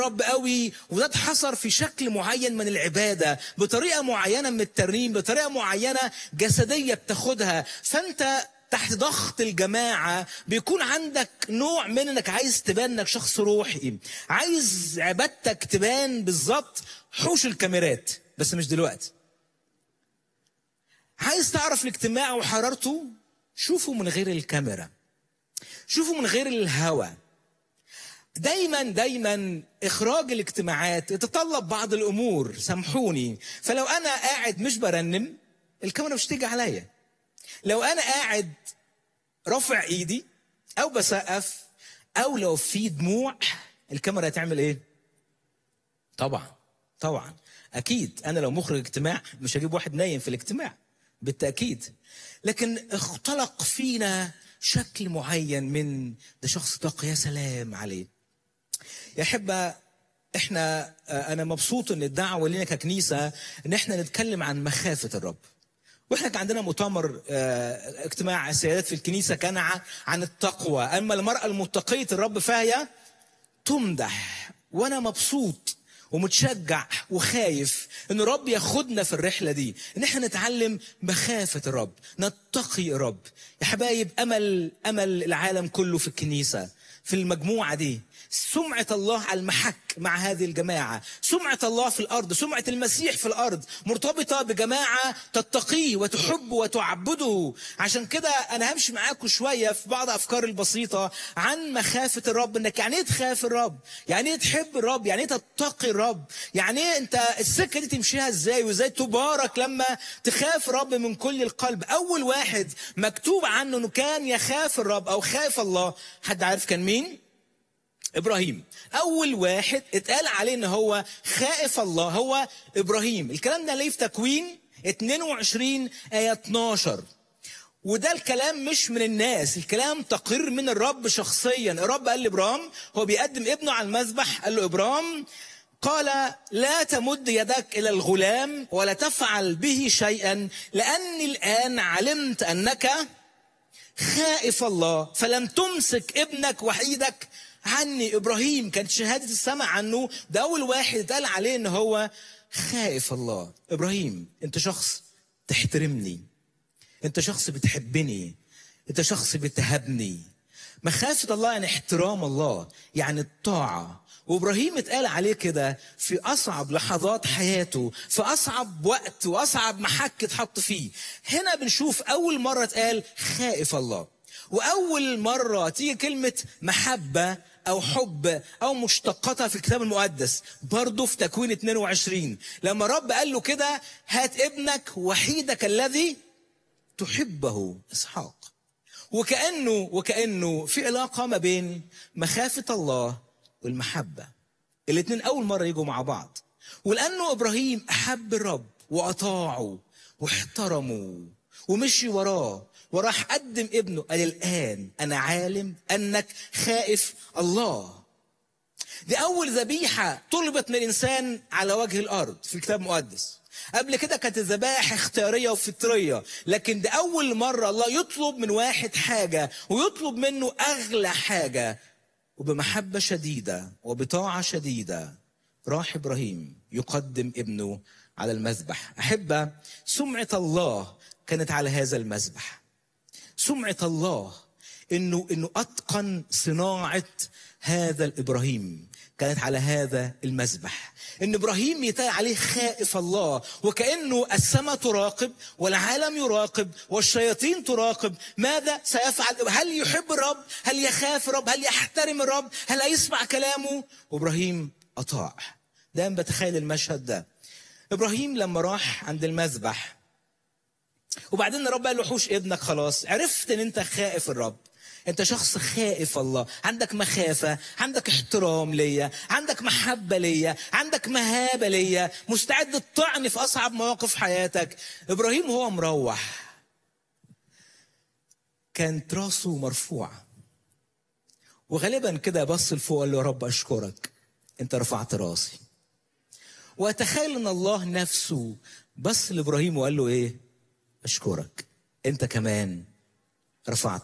رب قوي وده اتحصر في شكل معين من العباده بطريقه معينه من الترنيم بطريقه معينه جسديه بتاخدها فانت تحت ضغط الجماعة بيكون عندك نوع من انك عايز تبان انك شخص روحي عايز عبادتك تبان بالظبط حوش الكاميرات بس مش دلوقتي عايز تعرف الاجتماع وحرارته شوفه من غير الكاميرا شوفه من غير الهوا دايما دايما اخراج الاجتماعات يتطلب بعض الامور سامحوني فلو انا قاعد مش برنم الكاميرا مش تيجي عليا لو انا قاعد رافع ايدي او بسقف او لو في دموع الكاميرا هتعمل ايه طبعا طبعا اكيد انا لو مخرج اجتماع مش هجيب واحد نايم في الاجتماع بالتاكيد لكن اختلق فينا شكل معين من ده شخص طاقه يا سلام عليه يا احبه احنا انا مبسوط ان الدعوه لنا ككنيسه ان احنا نتكلم عن مخافه الرب واحنا كان عندنا مؤتمر اه اجتماع السيادات في الكنيسه كان عن التقوى اما المراه المتقيه الرب فهي تمدح وانا مبسوط ومتشجع وخايف ان الرب ياخدنا في الرحله دي ان احنا نتعلم مخافه الرب نتقي الرب يا حبايب امل امل العالم كله في الكنيسه في المجموعه دي سمعة الله على المحك مع هذه الجماعة سمعة الله في الأرض سمعة المسيح في الأرض مرتبطة بجماعة تتقيه وتحبه وتعبده عشان كده أنا همشي معاكم شوية في بعض أفكار البسيطة عن مخافة الرب إنك يعني إيه تخاف الرب يعني إيه تحب الرب يعني إيه تتقي الرب يعني إيه أنت السكة دي تمشيها إزاي وإزاي تبارك لما تخاف الرب من كل القلب أول واحد مكتوب عنه إنه كان يخاف الرب أو خاف الله حد عارف كان مين؟ ابراهيم اول واحد اتقال عليه ان هو خائف الله هو ابراهيم الكلام ده ليه في تكوين 22 ايه 12 وده الكلام مش من الناس الكلام تقرير من الرب شخصيا الرب قال لابرام هو بيقدم ابنه على المذبح قال له ابرام قال لا تمد يدك الى الغلام ولا تفعل به شيئا لاني الان علمت انك خائف الله فلم تمسك ابنك وحيدك عني ابراهيم كانت شهاده السماء عنه ده اول واحد اتقال عليه ان هو خائف الله ابراهيم انت شخص تحترمني انت شخص بتحبني انت شخص بتهبني مخافه الله يعني احترام الله يعني الطاعه وابراهيم اتقال عليه كده في اصعب لحظات حياته في اصعب وقت واصعب محك اتحط فيه هنا بنشوف اول مره اتقال خائف الله واول مره تيجي كلمه محبه او حب او مشتقاتها في الكتاب المقدس برضه في تكوين 22 لما رب قال له كده هات ابنك وحيدك الذي تحبه اسحاق وكانه وكانه في علاقه ما بين مخافه الله والمحبه الاثنين اول مره يجوا مع بعض ولانه ابراهيم احب الرب واطاعه واحترمه ومشي وراه وراح قدم ابنه قال الآن أنا عالم أنك خائف الله دي أول ذبيحة طلبت من الإنسان على وجه الأرض في الكتاب المقدس قبل كده كانت الذبائح اختيارية وفطرية لكن ده أول مرة الله يطلب من واحد حاجة ويطلب منه أغلى حاجة وبمحبة شديدة وبطاعة شديدة راح إبراهيم يقدم ابنه على المذبح أحبة سمعة الله كانت على هذا المذبح سمعة الله انه انه اتقن صناعة هذا الابراهيم كانت على هذا المذبح ان ابراهيم يتقال عليه خائف الله وكانه السماء تراقب والعالم يراقب والشياطين تراقب ماذا سيفعل هل يحب الرب هل يخاف الرب هل يحترم الرب هل يسمع كلامه وابراهيم اطاع دايما بتخيل المشهد ده ابراهيم لما راح عند المذبح وبعدين الرب قال له حوش ابنك خلاص عرفت ان انت خائف الرب انت شخص خائف الله عندك مخافه عندك احترام ليا عندك محبه ليا عندك مهابه ليا مستعد تطعني في اصعب مواقف حياتك ابراهيم هو مروح كانت راسه مرفوعه وغالبا كده بص لفوق قال له يا رب اشكرك انت رفعت راسي واتخيل ان الله نفسه بص لابراهيم وقال له ايه اشكرك انت كمان رفعت